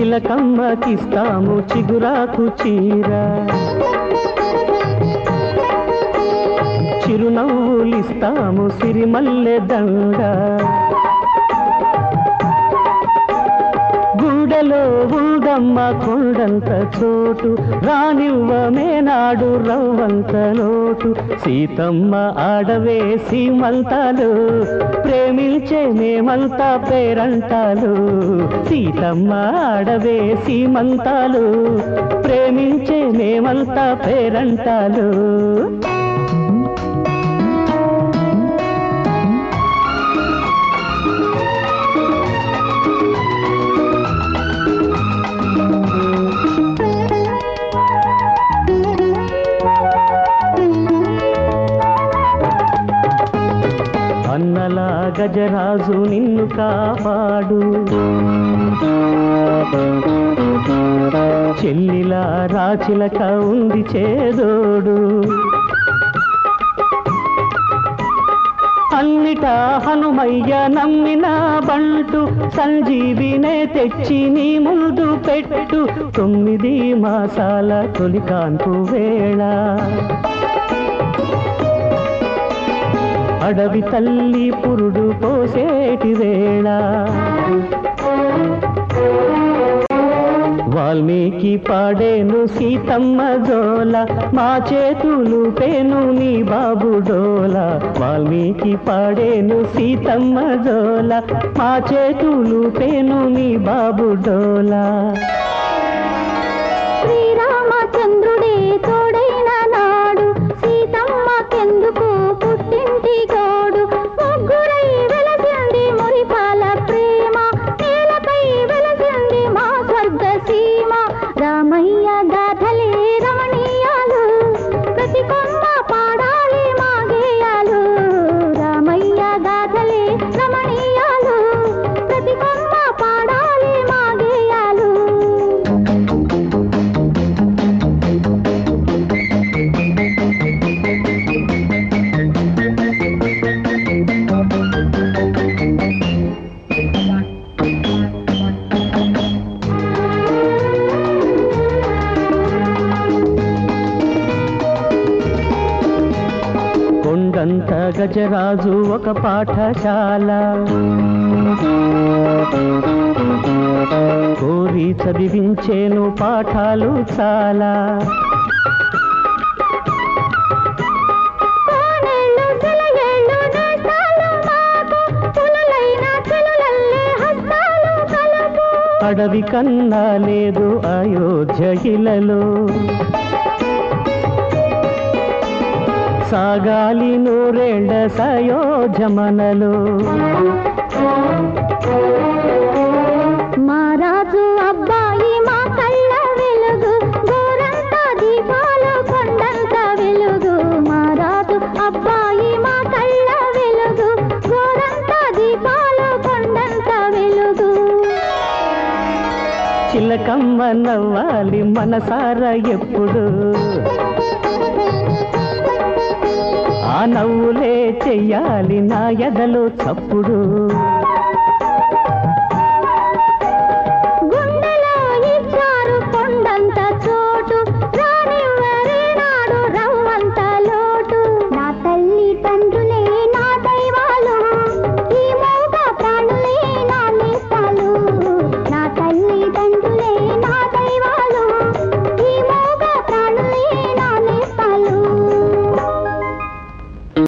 చిలకమ్మకిస్తాము చిగురాకు చీర చిరునవ్వులిస్తాము సిరిమల్లె దండ గుండెలో ఉందమ్మ కొండంత చోటు రానివ్వమే నాడు రవ్వంత లోటు సీతమ్మ ఆడవే సీమంతాలు ప్రేమించే మేమంతా పేరంటాలు సీతమ్మ ఆడవే సీమంతాలు ప్రేమించే మేమంతా పేరంటాలు అన్నలా గజరాజు నిన్ను కాపాడు చెల్లిలా రాచిలక ఉంది చేదోడు అన్నిటా హనుమయ్య నమ్మిన బంటు సంజీవినే తెచ్చి నీ ముందు పెట్టు తొమ్మిది మాసాల తొలి కాన్పు వేళ అడవి తల్లి పురుడు పోసేటి వేళ వాల్మీకి పాడేను సీతమ్మ జోల మా చేతులు పేను నీ బాబు డోల వాల్మీకి పాడేను సీతమ్మ జోల మా చేతులు పేను నీ బాబు డోలా శ్రీరామచంద్రుడే తోడైన నాడు సీతమ్మకెందుకు పుట్టింటి గోడు ముగ్గురై వెలసింది మురిపాల ప్రేమ నేలపై వెలసింది మా స్వర్గ సీమ రామయ్య గాథలే రమణీయాలు ప్రతి కొమ్మ పాడాలి మా గేయాలు రామయ్య గాథలే రమణీయాలు ప్రతి కొమ్మ పాడాలి మా గేయాలు కొండంత గజరాజు ఒక పాఠశాల కోరి చదివించేను పాఠాలు చాలా కోనేళ్ళు సెలయేళ్ళు నేస్తాలు మాకు పులులైన చెలులల్లే హస్తాలు కలుపు అడవి కన్నా లేదు అయోధ్య ఇలలో సాగాలి నూరేళ్ల సయోజమనలో మా రాజు అబ్బాయి మా కళ్ళ వెలుగు గోరంత దీపాలు కొండంత వెలుగు మా రాజు అబ్బాయి మా కళ్ళ వెలుగు గోరంత దీపాలు కొండంత వెలుగు చిలకమ్మ నవ్వాలి మనసారా ఎప్పుడు ఆ నవ్వులే చెయ్యాలి నా ఎదలో చప్పుడు